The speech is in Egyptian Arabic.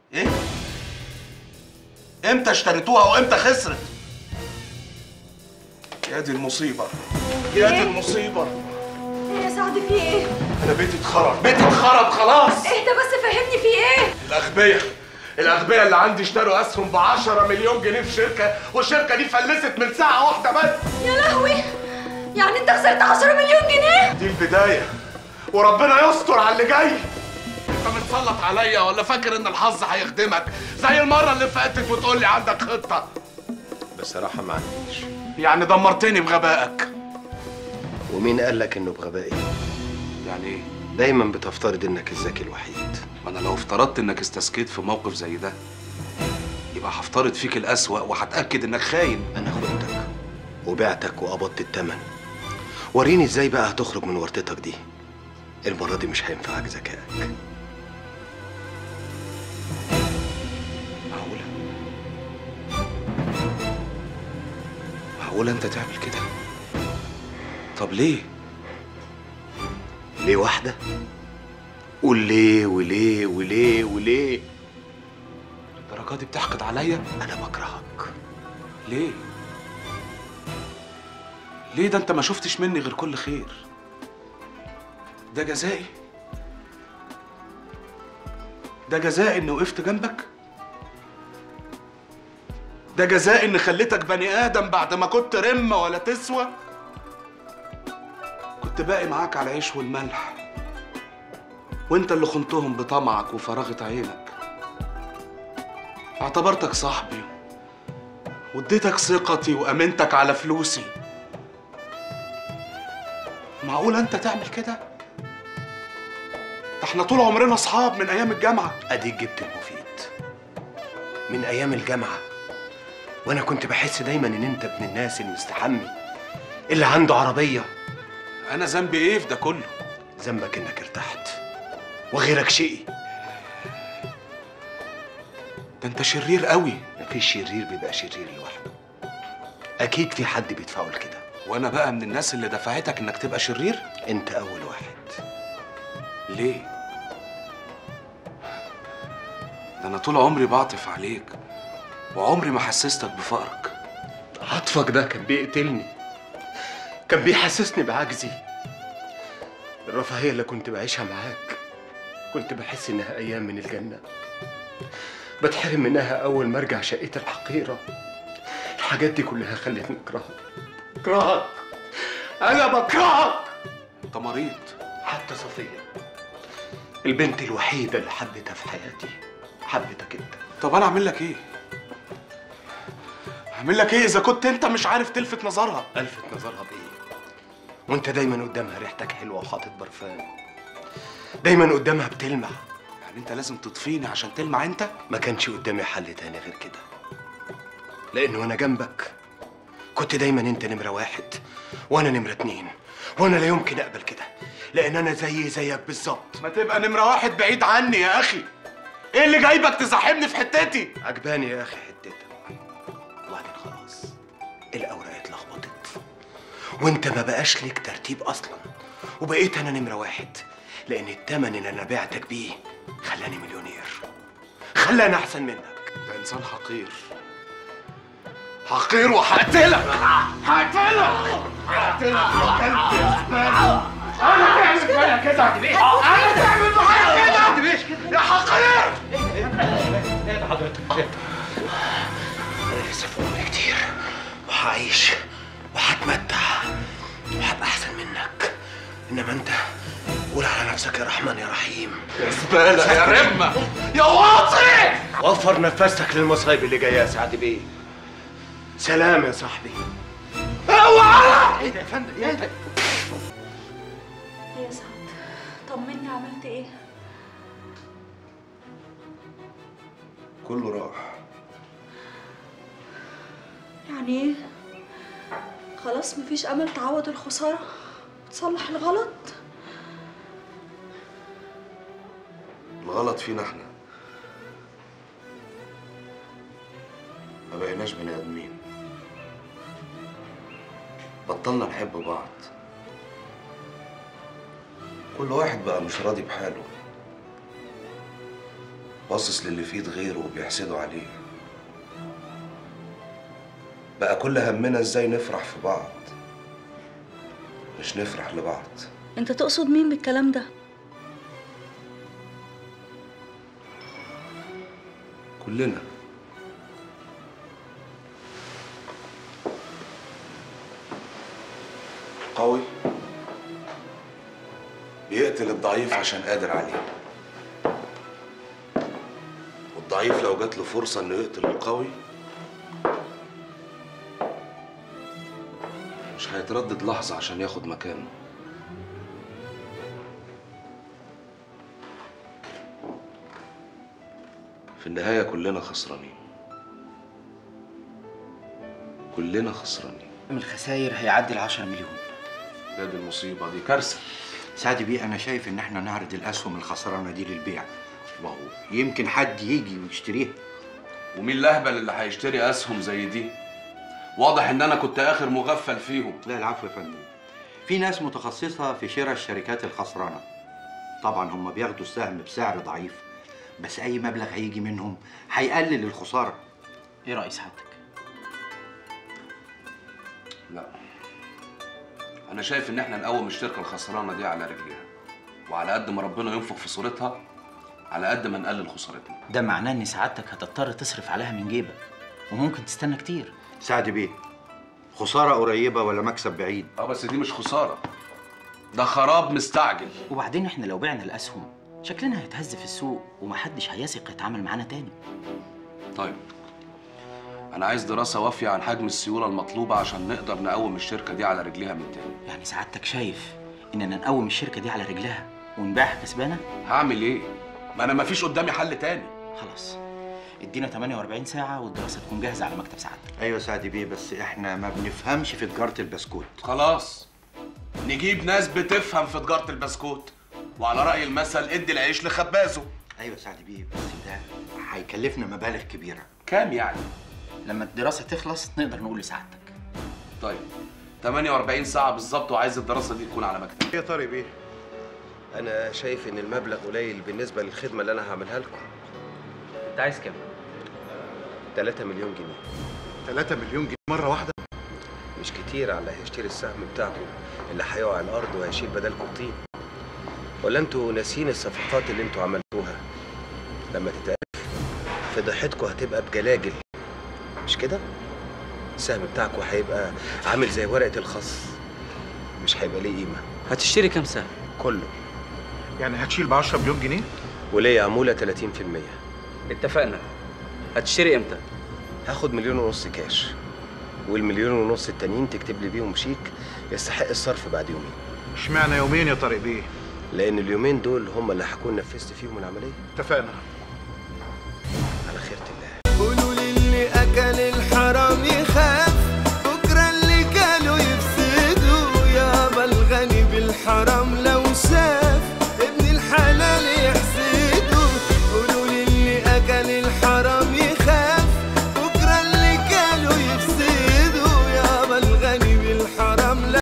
ايه امتى اشتريتوها وامتى خسرت يا دي المصيبه يا دي المصيبه ايه يا سعد في ايه؟ انا بيتي اتخرب بيتي اتخرب خلاص اهدى بس فهمني في ايه؟ الاغبياء الاغبياء اللي عندي اشتروا اسهم ب 10 مليون جنيه في شركه والشركه دي فلست من ساعه واحده بس يا لهوي يعني انت خسرت 10 مليون جنيه؟ دي البدايه وربنا يستر على اللي جاي انت متسلط عليا ولا فاكر ان الحظ هيخدمك زي المره اللي فاتت وتقول لي عندك خطه بصراحة ما عنديش يعني دمرتني بغبائك ومين قال لك انه بغبائي؟ يعني ايه دايما بتفترض انك الذكي الوحيد ما انا لو افترضت انك استسكيت في موقف زي ده يبقى هفترض فيك الأسوأ وهتأكد انك خاين انا خنتك وبعتك وقبضت التمن وريني ازاي بقى هتخرج من ورطتك دي المرة دي مش هينفعك ذكائك معقولة معقولة انت تعمل كده طب ليه ليه واحدة؟ قول ليه وليه وليه وليه الدرجة دي بتحقد عليا انا بكرهك ليه ليه ده انت ما شفتش مني غير كل خير ده جزائي ده جزائي اني وقفت جنبك ده جزائي اني خليتك بني ادم بعد ما كنت رمه ولا تسوى كنت باقي معاك على العيش والملح وانت اللي خنتهم بطمعك وفراغة عينك اعتبرتك صاحبي واديتك ثقتي وامنتك على فلوسي معقول انت تعمل كده ده احنا طول عمرنا اصحاب من ايام الجامعه اديك جبت المفيد من ايام الجامعة وانا كنت بحس دايما ان انت ابن الناس المستحمي اللي عنده عربية انا ذنبي ايه في ده كله ذنبك انك ارتحت وغيرك شقي ده انت شرير قوي مفيش شرير بيبقى شرير لوحده اكيد في حد بيدفعه لكده وانا بقى من الناس اللي دفعتك انك تبقى شرير انت اول واحد ليه ده انا طول عمري بعطف عليك وعمري ما حسستك بفقرك عطفك ده كان بيقتلني كان بيحسسني بعجزي الرفاهية اللي كنت بعيشها معاك كنت بحس إنها أيام من الجنة بتحرم منها أول ما أرجع شقتي الحقيرة الحاجات دي كلها خلتني أكرهك أكرهك أنا بكرهك انت مريض حتى صفية البنت الوحيدة اللي حبيتها في حياتي حبيتك أنت طب انا اعمل لك ايه اعمل لك ايه اذا كنت انت مش عارف تلفت نظرها ألفت نظرها بإيه؟ وأنت دايما قدامها ريحتك حلوة وحاطط برفان دايما قدامها بتلمع يعني انت لازم تطفيني عشان تلمع انت ما كانش قدامي حل تاني غير كده لأن وأنا جنبك كنت دايما أنت نمرة واحد وأنا نمرة اتنين وأنا لا يمكن أقبل كده لأن أنا زي زيك بالظبط ما تبقى نمرة واحد بعيد عني يا أخي إيه اللي جايبك تزاحمني في حتتي؟ عجباني يا أخي حتتك وبعدين خلاص الأوراق اتلخبطت وأنت ما بقاش ليك ترتيب أصلا وبقيت أنا نمرة واحد لأن التمن اللي أنا بعتك بيه خلاني مليونير خلاني أحسن منك ده إنسان حقير حقير وهقتلك هقتلك هقتلك يا كلب يا زبالة أنا تعمل معايا كده أنا تعمل معايا كده يا حقير أنا لسه في عمري كتير وهعيش وهتمتع وهبقى أحسن منك إنما أنت قول على نفسك يا رحمن يا رحيم يا زبالة يا رمة يا واطي وفر نفسك للمصايب اللي جايه يا سعد بيه سلام يا صاحبي اوعى ايه ده يا فندم ايه ده ايه يا سعد طمني عملت ايه؟ كله راح يعني ايه؟ خلاص مفيش امل تعوض الخسارة تصلح الغلط الغلط فينا احنا ما بقيناش بني ادمين بطلنا نحب بعض كل واحد بقى مش راضي بحاله باصص للي في ايد غيره وبيحسدوا عليه بقى كل همنا ازاي نفرح في بعض مش نفرح لبعض انت تقصد مين بالكلام ده كلنا قوي بيقتل الضعيف عشان قادر عليه والضعيف لو جات له فرصة انه يقتل القوي مش هيتردد لحظة عشان ياخد مكانه في النهاية كلنا خسرانين كلنا خسرانين من الخسائر هيعدي ال 10 مليون يا دي المصيبة دي كارثة سعد بيه انا شايف ان احنا نعرض الاسهم الخسرانه دي للبيع وهو يمكن حد يجي ويشتريها ومين الاهبل اللي هيشتري اسهم زي دي واضح ان انا كنت اخر مغفل فيهم لا العفو يا فندم في ناس متخصصه في شراء الشركات الخسرانه طبعا هم بياخدوا السهم بسعر ضعيف بس اي مبلغ هيجي منهم هيقلل الخساره ايه راي سعادتك لا انا شايف ان احنا نقوم الشركه الخسرانه دي على رجليها وعلى قد ما ربنا ينفخ في صورتها على قد ما نقلل خسارتنا ده معناه ان سعادتك هتضطر تصرف عليها من جيبك وممكن تستنى كتير سعد بيه خساره قريبه ولا مكسب بعيد اه بس دي مش خساره ده خراب مستعجل وبعدين احنا لو بعنا الاسهم شكلنا هيتهز في السوق ومحدش هيثق يتعامل معانا تاني طيب انا عايز دراسه وافيه عن حجم السيوله المطلوبه عشان نقدر نقوم الشركه دي على رجليها من تاني يعني سعادتك شايف اننا نقوم الشركه دي على رجلها ونبيعها كسبانه هعمل ايه ما انا مفيش قدامي حل تاني خلاص ادينا 48 ساعه والدراسه تكون جاهزه على مكتب سعادتك ايوه سعد بيه بس احنا ما بنفهمش في تجاره البسكوت خلاص نجيب ناس بتفهم في تجاره البسكوت وعلى راي المثل ادي العيش لخبازه ايوه سعد بيه بس ده هيكلفنا مبالغ كبيره كام يعني لما الدراسه تخلص نقدر نقول لسعادتك طيب 48 ساعه بالظبط وعايز الدراسه دي تكون على مكتب يا طارق بيه انا شايف ان المبلغ قليل بالنسبه للخدمه اللي انا هعملها لكم انت عايز كام 3 مليون جنيه 3 مليون جنيه مرة واحدة مش كتير على اللي هيشتري السهم بتاعكم اللي هيقع الارض وهيشيل بدلكم طين ولا انتوا ناسيين الصفقات اللي انتوا عملتوها لما تتعرف فضيحتكم هتبقى بجلاجل مش كده السهم بتاعكم هيبقى عامل زي ورقه الخص مش هيبقى ليه قيمه هتشتري كام سهم؟ كله يعني هتشيل ب 10 مليون جنيه وليه عموله 30% اتفقنا هتشتري امتى؟ هاخد مليون ونص كاش والمليون ونص التانيين تكتب لي بيهم شيك يستحق الصرف بعد يومين اشمعنى يومين يا طارق بيه لان اليومين دول هم اللي هكون نفذت فيهم العمليه اتفقنا على خيرة الله قولوا للي اكل الحب